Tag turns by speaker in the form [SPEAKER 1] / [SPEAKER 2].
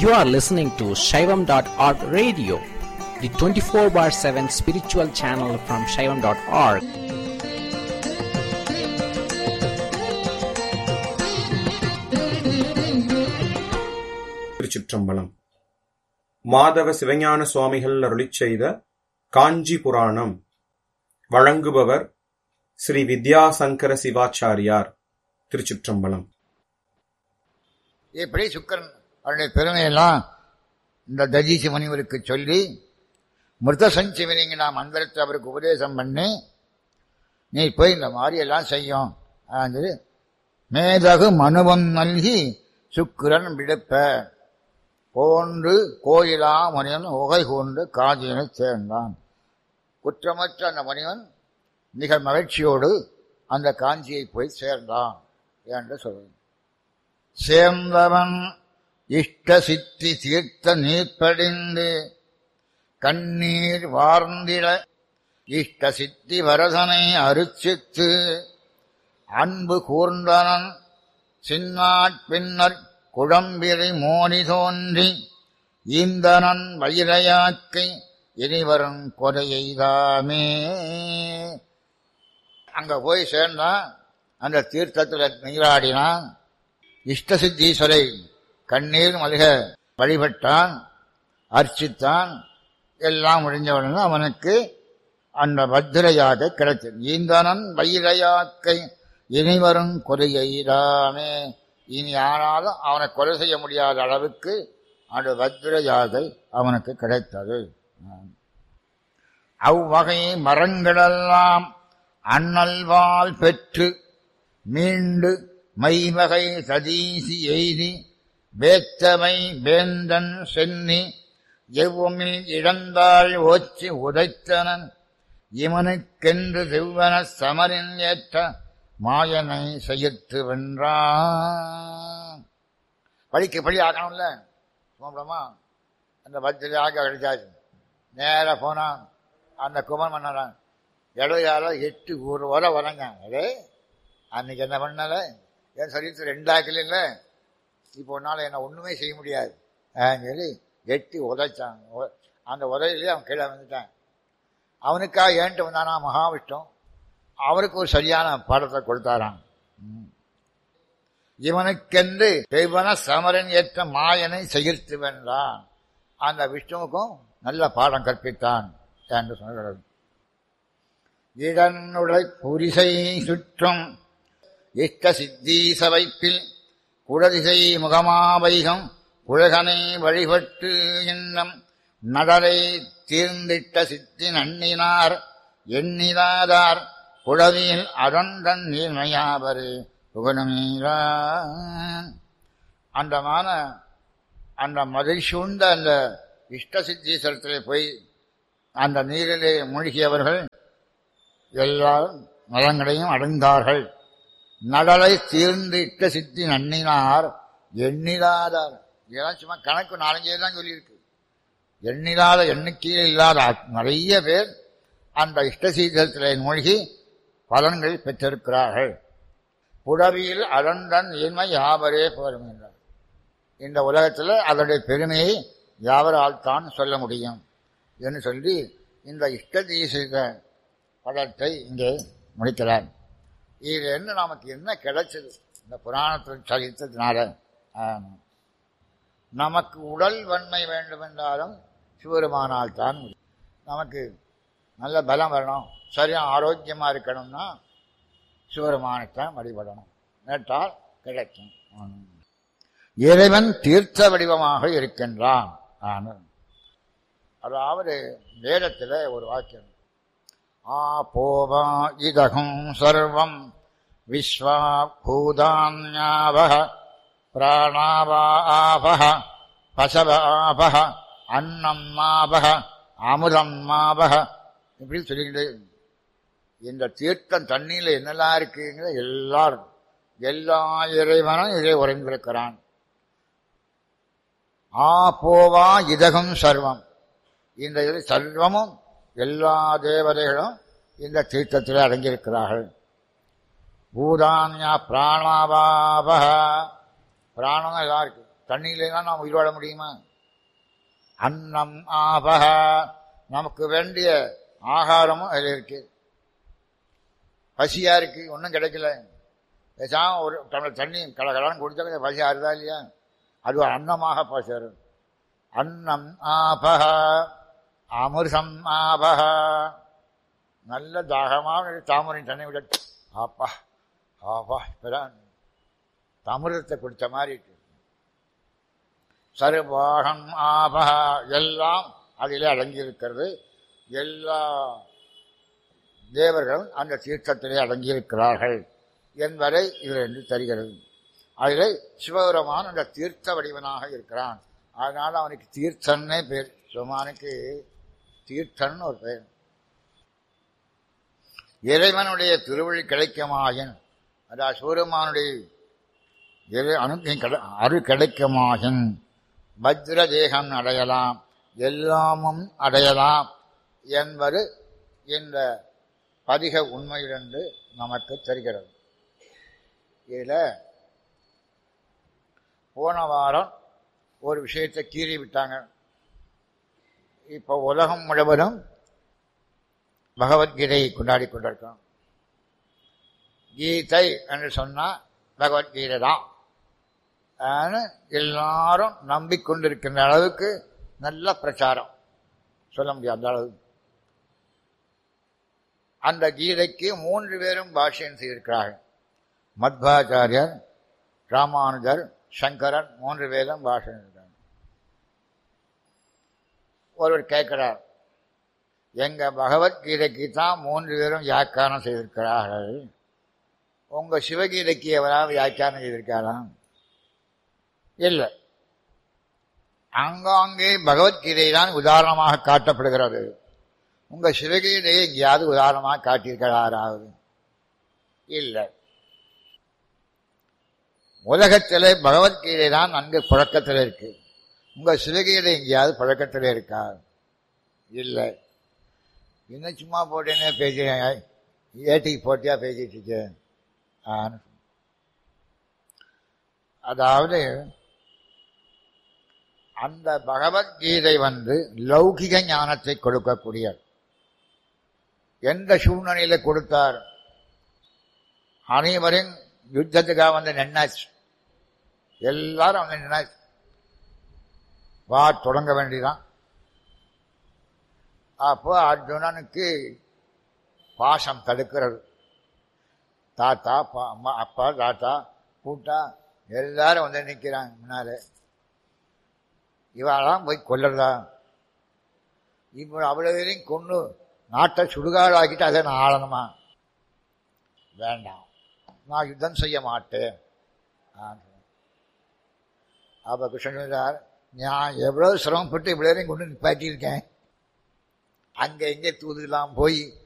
[SPEAKER 1] You are listening to Shaivam.org radio, the 24 bar 7 spiritual channel from Shaivam.org.
[SPEAKER 2] திருச்சிற்றம்பலம் மாதவ சிவஞான சுவாமிகள் அருளிச் செய்த காஞ்சி புராணம் வழங்குபவர் ஸ்ரீ வித்யாசங்கர சிவாச்சாரியார் திருச்சிற்றம்பலம்
[SPEAKER 3] இப்படி சுக்கரன் அவருடைய பெருமையெல்லாம் இந்த தஜீசி முனிவருக்கு சொல்லி மிருத சஞ்சீவனிங்க நாம் மந்திரத்தை அவருக்கு உபதேசம் பண்ணி நீ போய் இந்த மாதிரி எல்லாம் செய்யும் அப்படின்னு சொல்லி மேதகு மனுவம் நல்கி சுக்கிரன் விடுப்ப போன்று கோயிலா முனிவன் உகை கொண்டு காதியனை சேர்ந்தான் குற்றமற்ற அந்த முனிவன் மிக மகிழ்ச்சியோடு அந்த காஞ்சியை போய் சேர்ந்தான் என்று சொல்வது சேர்ந்தவன் இஷ்ட சித்தி தீர்த்த நீர்ப்படிந்து கண்ணீர் வார்ந்திட இஷ்ட சித்தி வரதனை அருச்சித்து அன்பு கூர்ந்தனன் சின்னாட் பின்னர் குழம்பிரை மோனி தோன்றி ஈந்தனன் வயிறையாக்கை இனிவரும் கொலையெய்தாமே அங்க போய் சேர்ந்தான் அந்த தீர்த்தத்தில் நீராடினான் இஷ்ட சித்தீஸ்வரை கண்ணீர் மல்க வழிபட்டான் அர்ச்சித்தான் எல்லாம் முடிஞ்சவுடனே அவனுக்கு அந்த பத்திரையாக கிடைத்தது ஈந்தனன் வயிறையாக்கை இனிவரும் கொலையெய்தாமே இனி ஆனாலும் அவனை கொலை செய்ய முடியாத அளவுக்கு அந்த வஜ்ர யாகை அவனுக்கு கிடைத்தது அவ்வகை மரங்களெல்லாம் அண்ணல்வால் பெற்று மீண்டு மைவகை சதீசி எய்தி வேத்தமை வேந்தன் சென்னி எவ்வுமில் இழந்தாள் ஓச்சி உதைத்தனன் இவனுக்கென்று செவ்வன சமரில் ஏற்ற மாயனை செய்யத்து வென்றான் படிக்க படி ஆக்கணும்ல சுமப்படமா அந்த பத்திரியாக கிடைச்சாச்சு நேராக போனான் அந்த குமன் மன்னரான் இடையால எட்டு ஒரு வரை வரங்க அதே அன்னைக்கு என்ன பண்ணல என் சரீரத்தில் ரெண்டாக்கல இல்லை இப்போ உன்னால் என்ன ஒன்றுமே செய்ய முடியாது சொல்லி எட்டி உதைச்சான் அந்த உதையிலே அவன் கீழே வந்துட்டான் அவனுக்காக ஏன்ட்டு வந்தானா மகாவிஷ்ணு அவருக்கு ஒரு சரியான பாடத்தை கொடுத்தாராம் இவனுக்கென்று தெய்வன சமரன் ஏற்ற மாயனை செகிர்த்து வென்றான் அந்த விஷ்ணுவுக்கும் நல்ல பாடம் கற்பித்தான் என்று சொல்கிறது இடனுடை புரிசை சுற்றும் இஷ்ட சித்தீச வைப்பில் குடதிசை முகமாவைகம் புழகனை வழிபட்டு இன்னம் நடலை தீர்ந்திட்ட சித்தி நன்னினார் எண்ணிலாதார் குழவியில் அடந்தன் நீர்மையாவரு புகழமீரான் அந்தமான அந்த மதில் சூழ்ந்த அந்த இஷ்ட சித்தீஸ்வரத்திலே போய் அந்த நீரிலே மூழ்கியவர்கள் எல்லாரும் நலங்களையும் அடைந்தார்கள் நடலை தீர்ந்து இட்ட சித்தி நன்னினார் எண்ணிலாதார் இதெல்லாம் சும்மா கணக்கு நாலஞ்சே தான் சொல்லியிருக்கு எண்ணிலாத எண்ணிக்கையில் இல்லாத நிறைய பேர் அந்த இஷ்டசீதத்திலே மூழ்கி பலன்கள் பெற்றிருக்கிறார்கள் புடவியில் அழந்தன் இன்மை யாவரே போரும் என்றார் இந்த உலகத்தில் அதனுடைய பெருமையை யாவரால் தான் சொல்ல முடியும் என்று சொல்லி இந்த இஷ்டதீசித படத்தை இங்கே முடிக்கிறார் இதில் என்ன நமக்கு என்ன கிடைச்சது இந்த புராணத்தில் சரித்ததுனால நமக்கு உடல் வன்மை வேண்டுமென்றாலும் சிவருமானால் தான் நமக்கு நல்ல பலம் வரணும் சரியாக ஆரோக்கியமாக இருக்கணும்னா சிவருமானத்தான் வழிபடணும் நேற்றால் கிடைக்கும் இறைவன் தீர்த்த வடிவமாக இருக்கின்றான் அதாவது வேதத்தில் ஒரு வாக்கியம் ஆ போவா இதகும் சர்வம் விஸ்வா பூதான்யாவக பிராணாவாபக பசவ ஆபக அன்னம் மாபக அமுதம் மாபக இப்படி சொல்லிக்கிட்டு இந்த தீர்த்தம் தண்ணியில் என்னெல்லாம் இருக்குங்கிற எல்லாரும் எல்லா இறைவனும் இதை உறைந்திருக்கிறான் ஆ போவா இதகம் சர்வம் இந்த இது சர்வமும் எல்லா தேவதைகளும் இந்த தீர்த்தத்தில் அடங்கியிருக்கிறார்கள் பூதான்யா பிராணாபாப பிராணம் எல்லாம் இருக்கு தண்ணியிலாம் நாம் உயிர் வாழ முடியுமா அன்னம் ஆபக நமக்கு வேண்டிய ஆகாரமும் அதில் இருக்கு பசியா இருக்கு ஒன்றும் கிடைக்கல பேசாம ஒரு டம்ளர் தண்ணி கலகலான்னு குடிச்சா கொஞ்சம் பசி ஆறுதா இல்லையா அது ஒரு அன்னமாக பசரு அன்னம் ஆபக அமிர்தம் ஆபக நல்ல தாகமாக தாமரை தண்ணி விட ஆப்பா ஆப்பா இப்பதான் அமிர்தத்தை குடித்த மாதிரி இருக்கு சர்வாகம் ஆபக எல்லாம் அதிலே அடங்கியிருக்கிறது எல்லா தேவர்களும் அந்த தீர்த்தத்திலே அடங்கியிருக்கிறார்கள் என்பதை இதிலிருந்து தருகிறது அதில் சிவபெருமான் அந்த தீர்த்த வடிவனாக இருக்கிறான் அதனால் அவனுக்கு தீர்த்தன்னே பேர் சிவமானுக்கு தீர்த்தன் ஒரு பெயர் இறைவனுடைய திருவழி கிடைக்குமாயின் அதாவது சிவபெருமானுடைய இறை அனு அரு கிடைக்குமாயின் பத்ர தேகம் அடையலாம் எல்லாமும் அடையலாம் என்பது இந்த பதிக உண்மையிலிருந்து நமக்கு தெரிகிறது இதில் போன வாரம் ஒரு விஷயத்தை கீறி விட்டாங்க இப்போ உலகம் முழுவதும் பகவத்கீதையை கொண்டாடி கொண்டிருக்கோம் கீதை என்று சொன்னால் பகவத்கீதை தான் எல்லாரும் நம்பிக்கொண்டிருக்கின்ற அளவுக்கு நல்ல பிரச்சாரம் சொல்ல முடியாது அந்த அளவு அந்த கீதைக்கு மூன்று பேரும் பாஷ்யம் செய்திருக்கிறார்கள் மத்வாச்சாரியர் ராமானுஜர் சங்கரன் மூன்று பேரும் பாஷ்யம் செய்கிறார் ஒருவர் கேட்கிறார் எங்க பகவத்கீதைக்கு தான் மூன்று பேரும் வியாக்கியானம் செய்திருக்கிறார்கள் உங்க சிவகீதைக்கு எவராவது வியாக்கியானம் செய்திருக்காராம் இல்லை அங்காங்கே பகவத்கீதை தான் உதாரணமாக காட்டப்படுகிறது உங்க சிவகீதையை எங்கேயாவது உதாரணமாக காட்டியிருக்கிறாராவது இல்லை உலகத்தில் பகவத்கீதை தான் நன்கு புழக்கத்தில் இருக்கு உங்க சிவகீதை எங்கேயாவது புழக்கத்தில் இருக்கா இல்லை இன்னும் சும்மா போட்டேன்னே பேசி ஏட்டிக்கு போட்டியா பேசிட்டு இருக்கேன் அதாவது அந்த பகவத்கீதை வந்து லௌகிக ஞானத்தை கொடுக்கக்கூடிய எந்த சூழ்நிலையில கொடுத்தார் அனைவரும் யுத்தத்துக்காக வந்து நின்னாச்சு எல்லாரும் வந்து நின்னாச்சு வா தொடங்க வேண்டிதான் அப்போ அர்ஜுனனுக்கு பாசம் தடுக்கிறது தாத்தா அம்மா அப்பா தாத்தா கூட்டா எல்லாரும் வந்து நிற்கிறாங்க முன்னாலே இவாளாம் போய் கொல்லறதா இப்போ அவ்வளவு கொண்டு நாட்டை சுடுகாடாக்கிட்டு அதை நான் ஆளணுமா வேண்டாம் நான் யுத்தம் செய்ய மாட்டேன் அப்ப கிருஷ்ணன் சார் நான் எவ்வளவு சிரமப்பட்டு இவ்வளவு கொண்டு நிப்பாட்டியிருக்கேன் அங்க எங்கே தூதுலாம் போய்